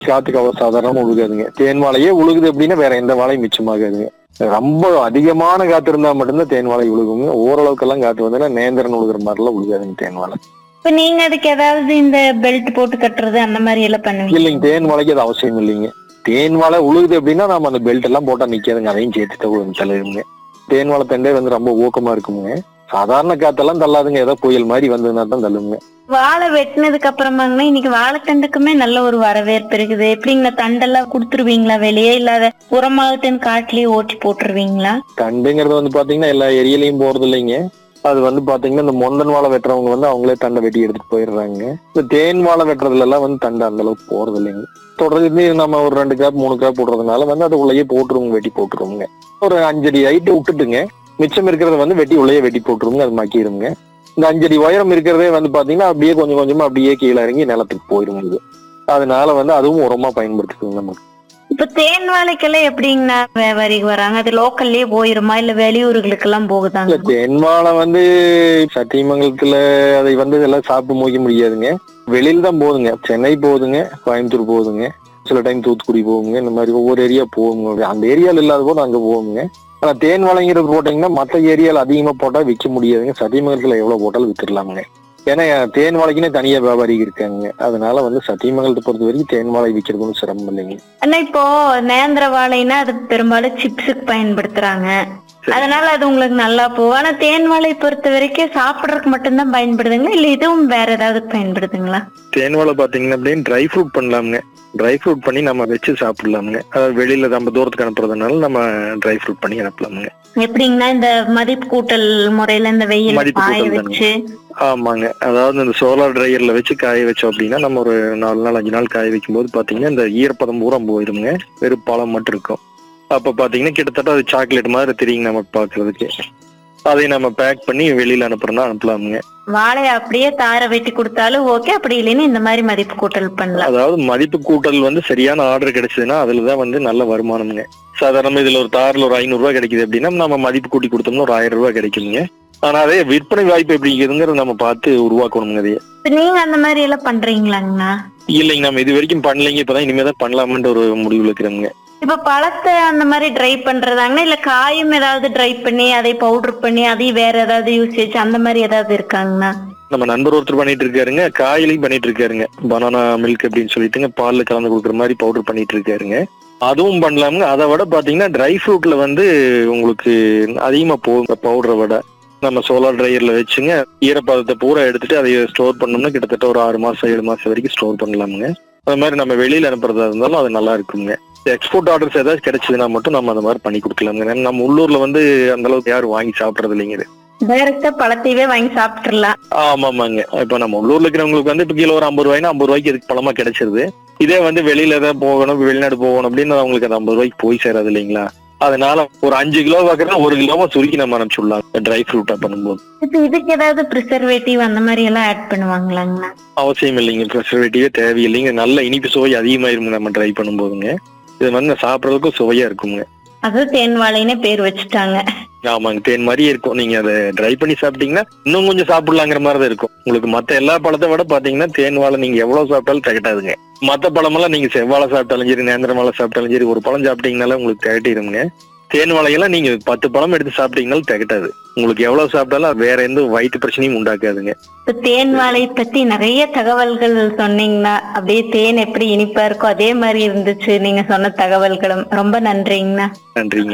காத்துக்கு அவ்வளவு சாதாரணமா உழுகாதுங்க தேன் வாழையே உழுகுது அப்படின்னா வேற எந்த வாழையும் மிச்சமாகாதுங்க ரொம்ப அதிகமான காத்து இருந்தா மட்டும்தான் தேன் வாழை உழுகுங்க ஓரளவுக்கெல்லாம் காத்து வந்ததுன்னா நேந்திரன் உழுகுற மாதிரிலாம் உழுகாதுங்க தேன் வாழை இப்ப நீங்க அதுக்கு ஏதாவது இந்த பெல்ட் போட்டு கட்டுறது அந்த மாதிரி எல்லாம் பண்ணுவீங்க இல்லைங்க தேன் வாழைக்கு அது அவசியம் இல்லைங்க தேன் வாழை உழுகுது அப்படின்னா நம்ம அந்த பெல்ட் எல்லாம் போட்டா நிக்காதுங்க அதையும் சேர்த்து தள்ளுங்க தேன் வாழை தண்டே வந்து ரொம்ப ஊக்கமா இருக்குங்க சாதாரண காத்தெல்லாம் தள்ளாதுங்க ஏதோ புயல் மாதிரி வந்ததுன்னா தான் தள்ளுங்க வாழை வெட்டினதுக்கு அப்புறமாங்கண்ணா இன்னைக்கு வாழைத்தண்டுக்குமே நல்ல ஒரு வரவேற்பு இருக்குது எப்படிங்கண்ணா தண்டெல்லாம் கொடுத்துருவீங்களா வெளியே இல்லாத உரமாகட்டுன்னு காட்டுலயே ஓட்டி போட்டுருவீங்களா தண்டுங்கிறது வந்து பாத்தீங்கன்னா எல்லா ஏரியாலையும் போறது இல்லைங்க அது வந்து பாத்தீங்கன்னா இந்த மொந்தன் வாழை வெட்டுறவங்க வந்து அவங்களே தண்டை வெட்டி எடுத்துட்டு போயிடுறாங்க இந்த தேன் வாழை வெட்டுறதுல எல்லாம் வந்து தண்டை அந்த அளவுக்கு போறது இல்லைங்க தொடர்ந்து நம்ம ஒரு ரெண்டு கிராப் மூணு கிராப் போடுறதுனால வந்து அது உள்ளேயே போட்டுருவோங்க வெட்டி போட்டுருவோங்க ஒரு அஞ்சடி ஹைட்டு விட்டுட்டுங்க மிச்சம் இருக்கிறத வந்து வெட்டி உள்ளேயே வெட்டி போட்டுருவோங்க அது மக்கிருங்க இந்த அஞ்சடி உயரம் இருக்கிறதே வந்து பாத்தீங்கன்னா அப்படியே கொஞ்சம் கொஞ்சமா அப்படியே கீழே இறங்கி நிலத்துக்கு போயிருங்க இது அதனால வந்து அதுவும் உரமா பயன்படுத்துதுங்க நமக்கு இப்ப தேன் வாழைக்கெல்லாம் எப்படிங்கண்ணா வியாபாரிக்கு வராங்க அது லோக்கல்லயே போயிருமா இல்ல வெளியூர்களுக்கு எல்லாம் இல்ல போகுதாங்க தென்மாலை வந்து சத்தியமங்கலத்துல அதை வந்து எல்லாம் சாப்பிட்டு முடிக்க முடியாதுங்க வெளியில தான் போகுதுங்க சென்னை போகுதுங்க கோயம்புத்தூர் போகுதுங்க சில டைம் தூத்துக்குடி போகுங்க இந்த மாதிரி ஒவ்வொரு ஏரியா போகுங்க அந்த ஏரியால இல்லாத போது அங்க போகுங்க ஆனா தேன் வளைங்கிறது போட்டீங்கன்னா மற்ற ஏரியால அதிகமா போட்டா விற்க முடியாதுங்க சத்தியமங்கலத்துல எவ்வளவு போட்டாலும் வித்துடலாமுங்க ஏன்னா தேன் வாழைக்குன்னே தனியா வியாபாரி இருக்காங்க அதனால வந்து சத்தியமங்கலத்தை பொறுத்த வரைக்கும் தேன் வாழை விற்கிறது ஒன்றும் சிரமம் இல்லைங்க ஆனா இப்போ நேந்திர வாழைன்னா அது பெரும்பாலும் சிப்ஸுக்கு பயன்படுத்துறாங்க சரி. அதனால அது உங்களுக்கு நல்லா போகும் ஆனா தேன் வாழை பொறுத்த வரைக்கும் சாப்பிடறதுக்கு மட்டும்தான் பயன்படுதுங்களா இல்ல இதுவும் வேற ஏதாவது பயன்படுதுங்களா தேன் வாழை பாத்தீங்கன்னா அப்படின்னு ட்ரை ஃப்ரூட் பண்ணலாமுங்க ட்ரை ஃப்ரூட் பண்ணி நம்ம வச்சு சாப்பிடலாமுங்க அதாவது வெளியில நம்ம தூரத்துக்கு அனுப்புறதுனால நம்ம ட்ரை ஃப்ரூட் பண்ணி அனுப்பலாமுங்க எப்படிங்கன்னா இந்த மதிப்பு கூட்டல் முறையில இந்த வெயில் மதிப்பு காய கூட்டல் வச்சு ஆமாங்க அதாவது இந்த சோலார் ட்ரையர்ல வச்சு காய வச்சோம் அப்படின்னா நம்ம ஒரு நாலு நாள் அஞ்சு நாள் காய வைக்கும் போது பாத்தீங்கன்னா இந்த ஈரப்பதம் பூரா போயிருங்க வெறும் பழம் மட்டும் இருக்கும் அப்ப பாத்தீங்கன்னா கிட்டத்தட்ட அது சாக்லேட் மாதிரி தெரியுங்க நமக்கு பாக்குறதுக்கு அதை நம்ம பேக் பண்ணி வெளியில அனுப்புறோம்னா அனுப்பலாமுங்க வாழைய அப்படியே தார வெட்டி கொடுத்தாலும் ஓகே அப்படி இல்லைன்னு இந்த மாதிரி மதிப்பு கூட்டல் பண்ணலாம் அதாவது மதிப்பு கூட்டல் வந்து சரியான ஆர்டர் கிடைச்சதுன்னா அதுலதான் வந்து நல்ல வருமானம்ங்க சாதாரண இதுல ஒரு தாரில் ஒரு ஐநூறு ரூபாய் கிடைக்குது அப்படின்னா நம்ம மதிப்பு கூட்டி கொடுத்தோம்னா ஒரு ஆயிரம் ரூபாய் கிடைக்குங்க ஆனா அதே விற்பனை வாய்ப்பு எப்படி இருக்குதுங்கிறத நம்ம பார்த்து உருவாக்கணுங்க அதையே இப்ப நீங்க அந்த மாதிரி எல்லாம் பண்றீங்களாங்கண்ணா இல்லைங்க நம்ம இது வரைக்கும் பண்ணலைங்க இப்பதான் இனிமே தான் பண்ணலாம்ன்ற ஒரு முடிவுல இருக்கிறோங்க இப்ப பழத்தை அந்த மாதிரி ட்ரை பண்றதாங்கன்னா இல்ல காயும் ஏதாவது ட்ரை பண்ணி அதை பவுடர் பண்ணி அதையும் வேற ஏதாவது யூசேஜ் அந்த மாதிரி ஏதாவது இருக்காங்கண்ணா நம்ம நண்பர் ஒருத்தர் பண்ணிட்டு இருக்காருங்க காயிலையும் பண்ணிட்டு இருக்காருங்க பனானா மில்க் அப்படின்னு சொல்லிட்டுங்க பால்ல கலந்து கொடுக்குற மாதிரி பவுடர் பண்ணிட்டு இருக்காருங்க அதுவும் பண்ணலாமுங்க அதை விட பாத்தீங்கன்னா ட்ரை ஃப்ரூட்ல வந்து உங்களுக்கு அதிகமா போகும் பவுடரை விட நம்ம சோலார் ட்ரையர்ல வச்சுங்க ஈரப்பதத்தை பூரா எடுத்துட்டு அதை ஸ்டோர் பண்ணோம்னா கிட்டத்தட்ட ஒரு ஆறு மாசம் ஏழு மாசம் வரைக்கும் ஸ்டோர் பண்ணலாமுங்க அது மாதிரி நம்ம வெளியில அனுப்புறதா இருந்தாலும் அது நல்லா இருக்குங்க எக்ஸ்போர்ட் ஆர்டர்ஸ் ஏதாச்சும் கிடைச்சதுன்னா மட்டும் நம்ம அந்த மாதிரி பண்ணி கொடுக்கலாமுங்க ஏன்னா நம்ம உள்ளூர்ல வந்து அந்த அளவுக்கு யாரும் வாங்கி சாப்பிடுறது இல்லைங்க இது. டைரக்டா பழத்தையவே வாங்கி சாப்பிட்டுறலாம் ஆமாமாங்க இப்ப நம்ம உள்ளூர்ல இருக்கிறவங்களுக்கு வந்து இப்ப கிலோ ஒரு ஐம்பது ரூபாய்னா ஐம்பது ரூபாய்க்கு இதுக்கு பழமா கிடைச்சிருது இதே வந்து வெளியில ஏதாவது போகணும் வெளிநாடு போகணும் அப்படின்னு அவங்களுக்கு அது ஐம்பது ரூபாய்க்கு போய் சேராது இல்லைங்களா அதனால ஒரு அஞ்சு கிலோ வைக்கிறதா ஒரு கிலோவா சுருக்கி நம்ம அனுப்பிச்சுடலாம் ட்ரை ஃப்ரூட்டா பண்ணும்போது இப்ப இதுக்கு ஏதாவது ப்ரிசர்வேட்டிவ் அந்த மாதிரி எல்லாம் ஆட் பண்ணுவாங்களாங்கண்ணா அவசியம் இல்லைங்க ப்ரெசர்வேட்டிவே தேவையில்லைங்க நல்ல இனிப்பு சுவை அதிகமாயிருங்க நம்ம ட்ரை பண்ணும்போதுங்க இது வந்து சாப்பிடறதுக்கும் சுவையா இருக்குங்க அது தேன் வாழைன்னு பேர் வச்சுட்டாங்க ஆமாங்க தேன் மாதிரியே இருக்கும் நீங்க அதை ட்ரை பண்ணி சாப்பிட்டீங்கன்னா இன்னும் கொஞ்சம் சாப்பிடலாங்கிற மாதிரி தான் இருக்கும் உங்களுக்கு மத்த எல்லா பழத்தை விட பாத்தீங்கன்னா தேன் வாழை நீங்க எவ்வளவு சாப்பிட்டாலும் திகட்டாதுங்க மத்த பழமெல்லாம் நீங்க செவ்வாழை சாப்பிட்டாலும் சரி நேந்திர வாழை சாப்பிட்டாலும் சரி ஒரு பழம் சாப்பிட்டீங்கனால உங்களுக்கு திகட்டிடுங்க தேன் வாழையெல்லாம் நீங்க பத்து பழம் எடுத்து சாப்பிட்டீங்கனாலும் திகட்டாது உங்களுக்கு எவ்வளவு சாப்பிட்டாலும் அது வேற எந்த வயிற்று பிரச்சனையும் உண்டாக்காதுங்க இப்ப தேன் வாழை பத்தி நிறைய தகவல்கள் சொன்னீங்கன்னா அப்படியே தேன் எப்படி இனிப்பா இருக்கோ அதே மாதிரி இருந்துச்சு நீங்க சொன்ன தகவல்களும் ரொம்ப நன்றிங்கண்ணா நன்றிங்க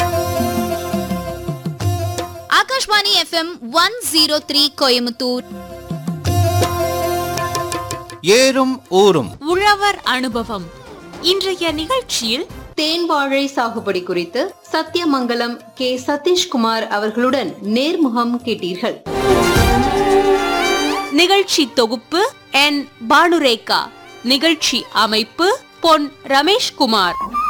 Akashvani FM one zero three Coimbatore ஏறும் ஊரும் உழவர் அனுபவம் இன்றைய நிகழ்ச்சியில் தேன் வாழை சாகுபடி குறித்து சத்தியமங்கலம் கே சதீஷ்குமார் அவர்களுடன் நேர்முகம் கேட்டீர்கள் நிகழ்ச்சி தொகுப்பு என் பானுரேகா நிகழ்ச்சி அமைப்பு பொன் ரமேஷ்குமார்